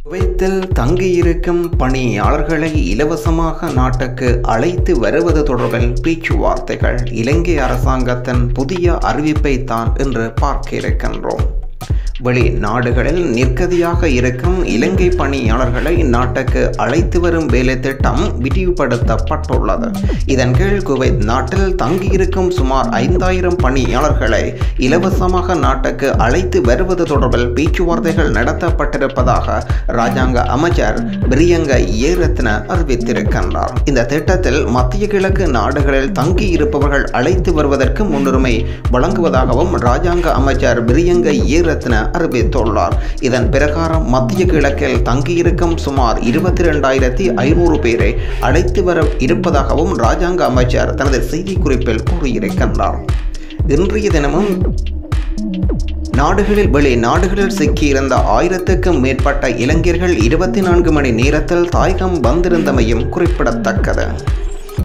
குவைத்தில் தங்கியிருக்கும் பணியாளர்களை இலவசமாக நாட்டுக்கு அழைத்து வருவது தொடர்பில் பேச்சுவார்த்தைகள் இலங்கை அரசாங்கத்தின் புதிய அறிவிப்பை தான் இன்று பார்க்க இருக்கின்றோம் வெளிநாடுகளில் நிற்கதியாக இருக்கும் இலங்கை பணியாளர்களை நாட்டுக்கு அழைத்து வரும் வேலை திட்டம் விரிவுபடுத்தப்பட்டுள்ளது இதன் கீழ் குவைத் நாட்டில் தங்கியிருக்கும் சுமார் ஐந்தாயிரம் பணியாளர்களை இலவசமாக நாட்டுக்கு அழைத்து வருவது தொடர்பில் பேச்சுவார்த்தைகள் நடத்தப்பட்டிருப்பதாக ராஜாங்க அமைச்சர் பிரியங்க ஏரத்ன அறிவித்திருக்கின்றார் இந்த திட்டத்தில் மத்திய கிழக்கு நாடுகளில் தங்கியிருப்பவர்கள் அழைத்து வருவதற்கு முன்னுரிமை வழங்குவதாகவும் ராஜாங்க அமைச்சர் பிரியங்க ஏரத்ன அறிவித்துள்ளார் இதன் பிரகாரம் மத்திய கிழக்கில் தங்கியிருக்கும் சுமார் இருபத்தி ரெண்டாயிரத்தி ஐநூறு பேரை அழைத்து வர இருப்பதாகவும் ராஜாங்க அமைச்சர் தனது செய்திக்குறிப்பில் கூறியிருக்கின்றார் இன்றைய தினமும் நாடுகளில் வெளி நாடுகளில் சிக்கியிருந்த ஆயிரத்துக்கும் மேற்பட்ட இளைஞர்கள் இருபத்தி நான்கு மணி நேரத்தில் தாயகம் வந்திருந்தமையும் குறிப்பிடத்தக்கது